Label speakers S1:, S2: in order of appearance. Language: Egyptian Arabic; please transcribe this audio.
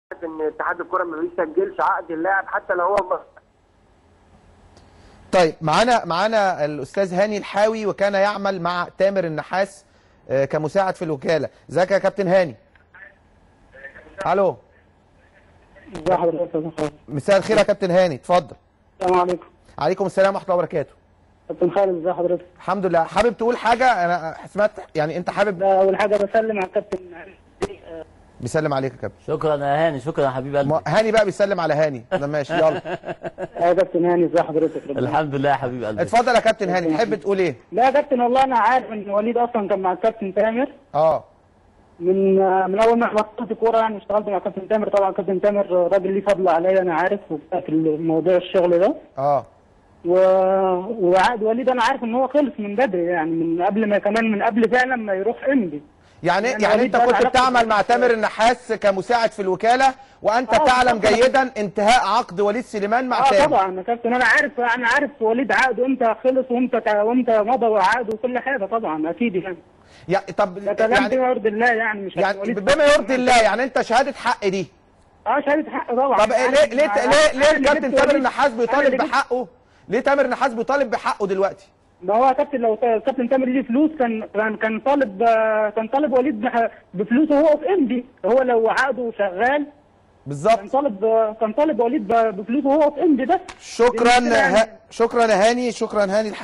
S1: ان اتحاد الكره ما بيسجلش عقد اللاعب حتى لو هو
S2: طيب معانا معانا الاستاذ هاني الحاوي وكان يعمل مع تامر النحاس آه، كمساعد في الوكاله ازيك يا كابتن هاني الو
S3: ازي حضرتك يا استاذ خالد
S2: مساء الخير يا كابتن هاني اتفضل
S3: السلام عليكم
S2: عليكم السلام ورحمه الله وبركاته
S3: كابتن خالد ازي حضرتك
S2: الحمد لله حابب تقول حاجه انا سمعت يعني انت حابب
S3: ده اول حاجه بسلم على الكابتن
S2: بيسلم عليك يا كابتن
S4: شكرا يا هاني شكرا يا حبيب قلبي
S2: ما- هاني بقى بيسلم على هاني ده ماشي يلا
S3: يا كابتن هاني ازي حضرتك ربنا
S4: الحمد لله يا حبيب قلبي
S2: اتفضل يا كابتن هاني تحب تقول ايه
S3: لا يا كابتن والله انا عارف ان وليد اصلا كان مع الكابتن تامر
S2: اه
S3: من من اول ما بطلت كوره يعني اشتغلت مع الكابتن تامر طبعا الكابتن تامر راجل ليه فضل عليا انا عارف في موضوع الشغل ده
S2: اه
S3: و... وعقد وليد انا عارف ان هو خلص من بدري يعني من قبل ما كمان من قبل فعلا ما يروح امبي
S2: يعني
S3: يعني
S2: يعني
S3: وليد
S2: انت
S3: بقى
S2: كنت
S3: علاقته
S2: بتعمل مع
S3: بال-
S2: تامر النحاس كمساعد في الوكاله وانت
S3: آه،
S2: تعلم
S3: طبعاً.
S2: جيدا انتهاء عقد وليد سليمان مع
S3: اه
S2: تامر
S3: طبعا يا كابتن انا عارف انا عارف وليد عقده امتى خلص وامتى وامتى مضى عقده وكل حاجه طبعا اكيد يعني
S2: يا طب
S3: ده كلام
S2: يعني
S3: بما يرضي الله يعني مش
S2: يعني
S3: وليد
S2: بما يرضي الله يعني انت شهاده حق دي
S3: اه شهاده حق طبعا
S2: طب ليه ليه ليه, ليه الكابتن تامر النحاس
S3: أنا
S2: بيطالب
S3: اللي جبت-
S2: بحقه ليه تامر النحاس بيطالب بحقه دلوقتي
S3: ما هو يا كابتن لو كابتن تامر ليه فلوس كان كان كان طالب آه، كان طالب وليد بح- بفلوسه هو في امبي هو لو عقده شغال
S2: بالظبط
S3: كان طالب آه، كان طالب وليد ب- بفلوسه هو في امبي بس
S2: شكرا
S3: بالنسبة يعني-
S2: ه... شكرا يا هاني شكرا هاني